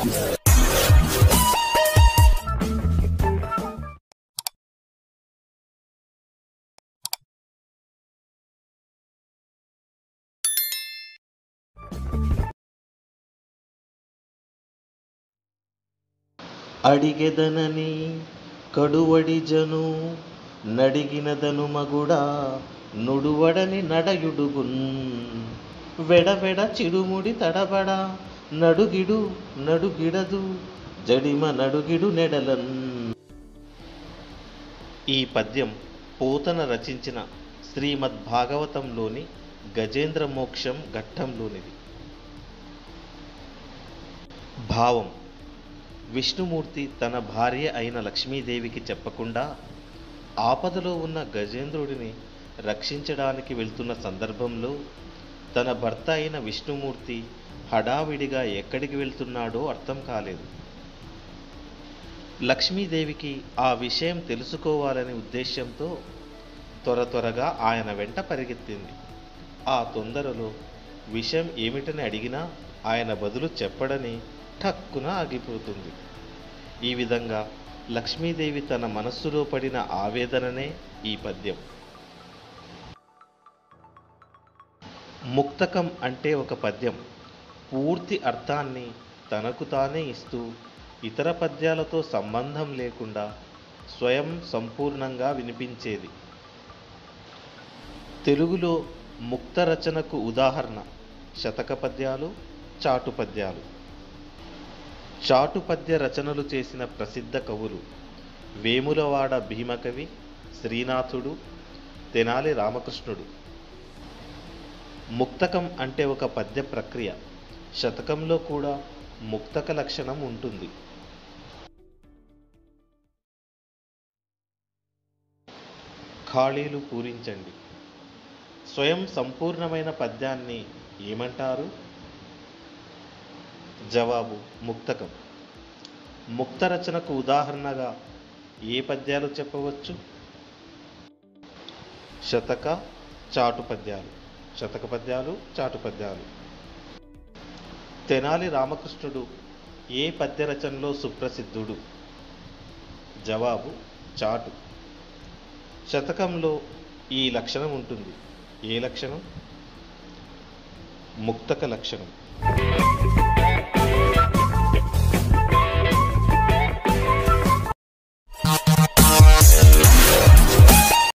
అడిగెదనని కడువడి జను నడిగినదను మగుడా నుడువడని నడయుడుగున్ వెడవెడ చిడుముడి తడబడ నడుగిడు నడుగిడదు జడిమ నడుగిడు నెడలన్ ఈ పద్యం పోతన రచించిన శ్రీమద్ భాగవతంలోని గజేంద్ర మోక్షం ఘట్టంలోనిది భావం విష్ణుమూర్తి తన భార్య అయిన లక్ష్మీదేవికి చెప్పకుండా ఆపదలో ఉన్న గజేంద్రుడిని రక్షించడానికి వెళ్తున్న సందర్భంలో తన భర్త అయిన విష్ణుమూర్తి హడావిడిగా ఎక్కడికి వెళ్తున్నాడో అర్థం కాలేదు లక్ష్మీదేవికి ఆ విషయం తెలుసుకోవాలనే ఉద్దేశ్యంతో త్వర త్వరగా ఆయన వెంట పరిగెత్తింది ఆ తొందరలో విషయం ఏమిటని అడిగినా ఆయన బదులు చెప్పడని ఠక్కున ఆగిపోతుంది ఈ విధంగా లక్ష్మీదేవి తన మనస్సులో పడిన ఆవేదననే ఈ పద్యం ముక్తకం అంటే ఒక పద్యం పూర్తి అర్థాన్ని తనకు తానే ఇస్తూ ఇతర పద్యాలతో సంబంధం లేకుండా స్వయం సంపూర్ణంగా వినిపించేది తెలుగులో ముక్త రచనకు ఉదాహరణ శతక పద్యాలు చాటు పద్యాలు చాటు పద్య రచనలు చేసిన ప్రసిద్ధ కవులు వేములవాడ భీమకవి శ్రీనాథుడు తెనాలి రామకృష్ణుడు ముక్తకం అంటే ఒక పద్య ప్రక్రియ శతకంలో కూడా ముక్తక లక్షణం ఉంటుంది ఖాళీలు పూరించండి స్వయం సంపూర్ణమైన పద్యాన్ని ఏమంటారు జవాబు ముక్తకం ముక్త రచనకు ఉదాహరణగా ఏ పద్యాలు చెప్పవచ్చు శతక చాటు పద్యాలు శతక పద్యాలు చాటు పద్యాలు తెనాలి రామకృష్ణుడు ఏ పద్య రచనలో సుప్రసిద్ధుడు జవాబు చాటు శతకంలో ఈ లక్షణం ఉంటుంది ఏ లక్షణం ముక్తక లక్షణం